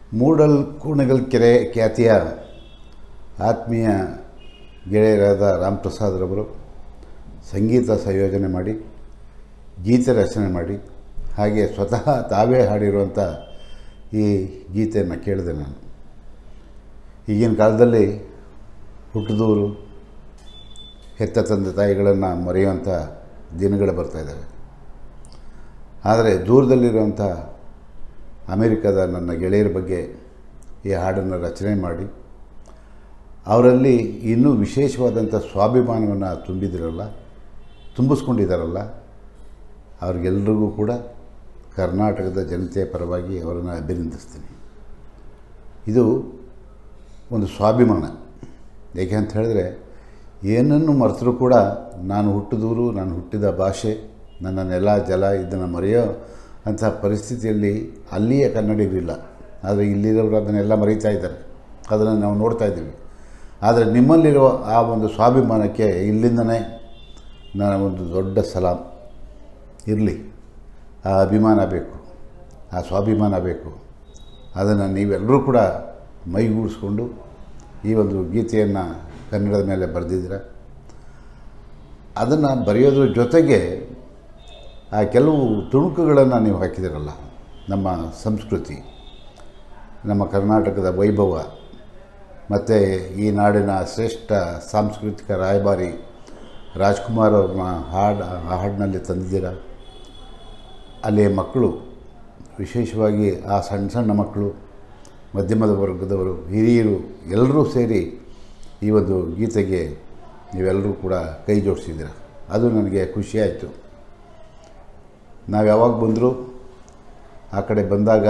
ಮೂಡಲ್ ಕೂಣಗಲ್ ಕೆರೆ ಖ್ಯಾತಿಯ ಆತ್ಮೀಯ ಗೆಳೆಯರಾದ ರಾಮ್ ಪ್ರಸಾದ್ರವರು ಸಂಗೀತ ಸಂಯೋಜನೆ ಮಾಡಿ ಗೀತೆ ರಚನೆ ಮಾಡಿ ಹಾಗೆ ಸ್ವತಃ ತಾವೇ ಹಾಡಿರುವಂಥ ಈ ಗೀತೆಯನ್ನು ಕೇಳಿದೆ ನಾನು ಈಗಿನ ಕಾಲದಲ್ಲಿ ಹುಟ್ಟಿದವರು ಹೆತ್ತ ತಂದೆ ತಾಯಿಗಳನ್ನು ಮರೆಯುವಂಥ ದಿನಗಳು ಬರ್ತಾಯಿದ್ದಾವೆ ಆದರೆ ದೂರದಲ್ಲಿರುವಂಥ ಅಮೇರಿಕದ ನನ್ನ ಗೆಳೆಯರ ಬಗ್ಗೆ ಈ ಹಾಡನ್ನು ರಚನೆ ಮಾಡಿ ಅವರಲ್ಲಿ ಇನ್ನೂ ವಿಶೇಷವಾದಂಥ ಸ್ವಾಭಿಮಾನವನ್ನು ತುಂಬಿದಿರಲ್ಲ ತುಂಬಿಸ್ಕೊಂಡಿದ್ದಾರಲ್ಲ ಅವ್ರಿಗೆಲ್ರಿಗೂ ಕೂಡ ಕರ್ನಾಟಕದ ಜನತೆಯ ಪರವಾಗಿ ಅವರನ್ನು ಅಭಿನಂದಿಸ್ತೀನಿ ಇದು ಒಂದು ಸ್ವಾಭಿಮಾನ ಏಕೆ ಅಂತ ಹೇಳಿದ್ರೆ ಏನನ್ನು ಮರೆತರೂ ಕೂಡ ನಾನು ಹುಟ್ಟಿದೂರು ನಾನು ಹುಟ್ಟಿದ ಭಾಷೆ ನನ್ನ ನೆಲ ಜಲ ಇದನ್ನು ಮರೆಯೋ ಅಂಥ ಪರಿಸ್ಥಿತಿಯಲ್ಲಿ ಅಲ್ಲಿಯೇ ಕನ್ನಡಿಗರಿಲ್ಲ ಆದರೆ ಇಲ್ಲಿರೋರು ಅದನ್ನೆಲ್ಲ ಮರೀತಾ ಇದ್ದಾರೆ ಅದನ್ನು ನಾವು ನೋಡ್ತಾ ಇದ್ದೀವಿ ಆದರೆ ನಿಮ್ಮಲ್ಲಿರುವ ಆ ಒಂದು ಸ್ವಾಭಿಮಾನಕ್ಕೆ ಇಲ್ಲಿಂದನೇ ನನ್ನ ಒಂದು ದೊಡ್ಡ ಸಲಾಮ್ ಇರಲಿ ಆ ಅಭಿಮಾನ ಬೇಕು ಆ ಸ್ವಾಭಿಮಾನ ಬೇಕು ಅದನ್ನು ನೀವೆಲ್ಲರೂ ಕೂಡ ಮೈಗೂಡಿಸ್ಕೊಂಡು ಈ ಒಂದು ಗೀತೆಯನ್ನು ಕನ್ನಡದ ಮೇಲೆ ಬರೆದಿದ್ದೀರ ಅದನ್ನು ಬರೆಯೋದ್ರ ಜೊತೆಗೆ ಆ ಕೆಲವು ತುಣುಕುಗಳನ್ನು ನೀವು ಹಾಕಿದಿರಲ್ಲ ನಮ್ಮ ಸಂಸ್ಕೃತಿ ನಮ್ಮ ಕರ್ನಾಟಕದ ವೈಭವ ಮತ್ತು ಈ ನಾಡಿನ ಶ್ರೇಷ್ಠ ಸಾಂಸ್ಕೃತಿಕ ರಾಯಭಾರಿ ರಾಜ್ಕುಮಾರ್ ಅವ್ರನ್ನ ಹಾಡು ಆ ಹಾಡಿನಲ್ಲಿ ತಂದಿದ್ದೀರ ಅಲ್ಲಿಯ ಮಕ್ಕಳು ವಿಶೇಷವಾಗಿ ಆ ಸಣ್ಣ ಸಣ್ಣ ಮಕ್ಕಳು ಮಧ್ಯಮದ ವರ್ಗದವರು ಹಿರಿಯರು ಎಲ್ಲರೂ ಸೇರಿ ಈ ಒಂದು ಗೀತೆಗೆ ನೀವೆಲ್ಲರೂ ಕೂಡ ಕೈ ಜೋಡಿಸಿದ್ದೀರ ಅದು ನನಗೆ ಖುಷಿಯಾಯಿತು ನಾವು ಯಾವಾಗ ಬಂದರೂ ಆ ಕಡೆ ಬಂದಾಗ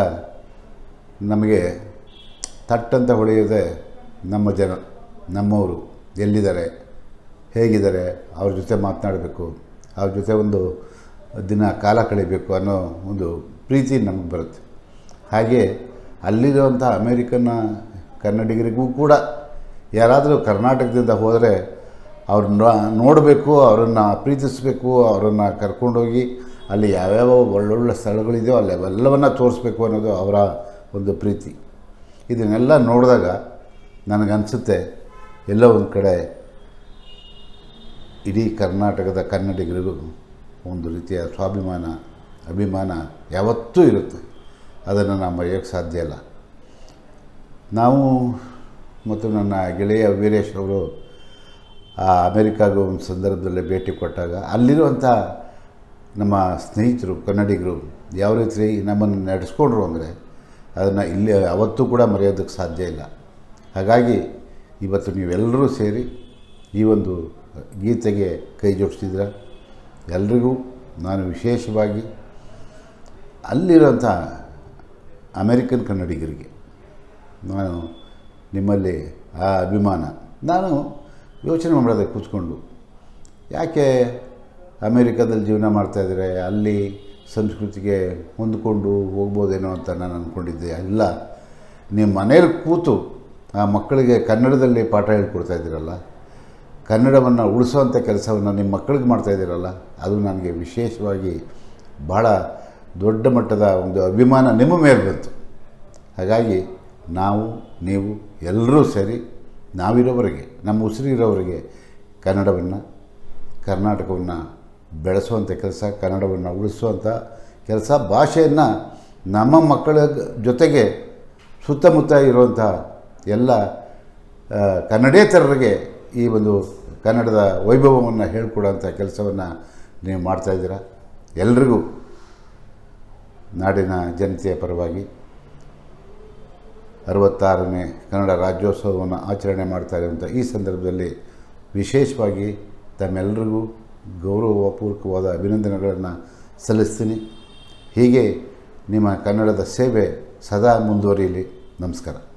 ನಮಗೆ ತಟ್ಟಂತ ಹೊಳೆಯೋದೆ ನಮ್ಮ ಜನ ನಮ್ಮವರು ಎಲ್ಲಿದ್ದಾರೆ ಹೇಗಿದ್ದಾರೆ ಅವ್ರ ಜೊತೆ ಮಾತನಾಡಬೇಕು ಅವ್ರ ಜೊತೆ ಒಂದು ದಿನ ಕಾಲ ಕಳಿಬೇಕು ಅನ್ನೋ ಒಂದು ಪ್ರೀತಿ ನಮಗೆ ಬರುತ್ತೆ ಹಾಗೆ ಅಲ್ಲಿರುವಂಥ ಅಮೇರಿಕನ್ನ ಕನ್ನಡಿಗರಿಗೂ ಕೂಡ ಯಾರಾದರೂ ಕರ್ನಾಟಕದಿಂದ ಹೋದರೆ ಅವ್ರನ್ನ ನೋಡಬೇಕು ಅವರನ್ನು ಪ್ರೀತಿಸಬೇಕು ಅವರನ್ನು ಕರ್ಕೊಂಡೋಗಿ ಅಲ್ಲಿ ಯಾವ್ಯಾವ ಒಳ್ಳೊಳ್ಳೆ ಸ್ಥಳಗಳಿದೆಯೋ ಅಲ್ಲಿ ಅವೆಲ್ಲವನ್ನು ತೋರಿಸ್ಬೇಕು ಅನ್ನೋದು ಅವರ ಒಂದು ಪ್ರೀತಿ ಇದನ್ನೆಲ್ಲ ನೋಡಿದಾಗ ನನಗನ್ಸುತ್ತೆ ಎಲ್ಲೋ ಒಂದು ಕಡೆ ಇಡೀ ಕರ್ನಾಟಕದ ಕನ್ನಡಿಗರಿಗೂ ಒಂದು ರೀತಿಯ ಸ್ವಾಭಿಮಾನ ಅಭಿಮಾನ ಯಾವತ್ತೂ ಇರುತ್ತೆ ಅದನ್ನು ನಾವು ಮರೆಯೋಕ್ಕೆ ಸಾಧ್ಯ ಇಲ್ಲ ನಾವು ಮತ್ತು ನನ್ನ ಗೆಳೆಯ ವೀರೇಶ್ ಅವರು ಆ ಅಮೇರಿಕಾಗೂ ಒಂದು ಸಂದರ್ಭದಲ್ಲಿ ಭೇಟಿ ಕೊಟ್ಟಾಗ ಅಲ್ಲಿರುವಂಥ ನಮ್ಮ ಸ್ನೇಹಿತರು ಕನ್ನಡಿಗರು ಯಾವ ರೀತಿ ನಮ್ಮನ್ನು ನಡೆಸ್ಕೊಂಡ್ರು ಅಂದರೆ ಅದನ್ನು ಇಲ್ಲಿ ಅವತ್ತೂ ಕೂಡ ಮರೆಯೋದಕ್ಕೆ ಸಾಧ್ಯ ಇಲ್ಲ ಹಾಗಾಗಿ ಇವತ್ತು ನೀವೆಲ್ಲರೂ ಸೇರಿ ಈ ಒಂದು ಗೀತೆಗೆ ಕೈ ಜೋಡಿಸಿದ್ರ ಎಲ್ರಿಗೂ ನಾನು ವಿಶೇಷವಾಗಿ ಅಲ್ಲಿರೋಂಥ ಅಮೇರಿಕನ್ ಕನ್ನಡಿಗರಿಗೆ ನಾನು ನಿಮ್ಮಲ್ಲಿ ಆ ಅಭಿಮಾನ ನಾನು ಯೋಚನೆ ಮಾಡೋದೆ ಕೂತ್ಕೊಂಡು ಯಾಕೆ ಅಮೇರಿಕಾದಲ್ಲಿ ಜೀವನ ಮಾಡ್ತಾಯಿದ್ರೆ ಅಲ್ಲಿ ಸಂಸ್ಕೃತಿಗೆ ಹೊಂದ್ಕೊಂಡು ಹೋಗ್ಬೋದೇನೋ ಅಂತ ನಾನು ಅಂದ್ಕೊಂಡಿದ್ದೆ ಇಲ್ಲ ನೀವು ಮನೇಲಿ ಕೂತು ಆ ಮಕ್ಕಳಿಗೆ ಕನ್ನಡದಲ್ಲಿ ಪಾಠ ಹೇಳ್ಕೊಡ್ತಾ ಇದ್ದೀರಲ್ಲ ಕನ್ನಡವನ್ನು ಉಳಿಸೋವಂಥ ಕೆಲಸವನ್ನು ನಿಮ್ಮ ಮಕ್ಕಳಿಗೆ ಮಾಡ್ತಾಯಿದ್ದೀರಲ್ಲ ಅದು ನನಗೆ ವಿಶೇಷವಾಗಿ ಭಾಳ ದೊಡ್ಡ ಮಟ್ಟದ ಒಂದು ಅಭಿಮಾನ ನಿಮ್ಮ ಮೇಲೆ ಬಂತು ಹಾಗಾಗಿ ನಾವು ನೀವು ಎಲ್ಲರೂ ಸೇರಿ ನಾವಿರೋವರೆಗೆ ನಮ್ಮ ಉಸಿರಿರೋವರೆಗೆ ಕನ್ನಡವನ್ನು ಕರ್ನಾಟಕವನ್ನು ಬೆಳೆಸುವಂಥ ಕೆಲಸ ಕನ್ನಡವನ್ನು ಉಳಿಸುವಂಥ ಕೆಲಸ ಭಾಷೆಯನ್ನು ನಮ್ಮ ಮಕ್ಕಳ ಜೊತೆಗೆ ಸುತ್ತಮುತ್ತ ಇರುವಂಥ ಎಲ್ಲ ಕನ್ನಡೇತರರಿಗೆ ಈ ಒಂದು ಕನ್ನಡದ ವೈಭವವನ್ನು ಹೇಳ್ಕೊಡೋಂಥ ಕೆಲಸವನ್ನು ನೀವು ಮಾಡ್ತಾಯಿದ್ದೀರ ಎಲ್ರಿಗೂ ನಾಡಿನ ಜನತೆಯ ಪರವಾಗಿ ಅರವತ್ತಾರನೇ ಕನ್ನಡ ರಾಜ್ಯೋತ್ಸವವನ್ನು ಆಚರಣೆ ಮಾಡ್ತಾ ಇರುವಂಥ ಈ ಸಂದರ್ಭದಲ್ಲಿ ವಿಶೇಷವಾಗಿ ತಮ್ಮೆಲ್ಲರಿಗೂ ಗೌರವಪೂರ್ವಕವಾದ ಅಭಿನಂದನೆಗಳನ್ನು ಸಲ್ಲಿಸ್ತೀನಿ ಹೀಗೆ ನಿಮ್ಮ ಕನ್ನಡದ ಸೇವೆ ಸದಾ ಮುಂದುವರಿಯಲಿ ನಮಸ್ಕಾರ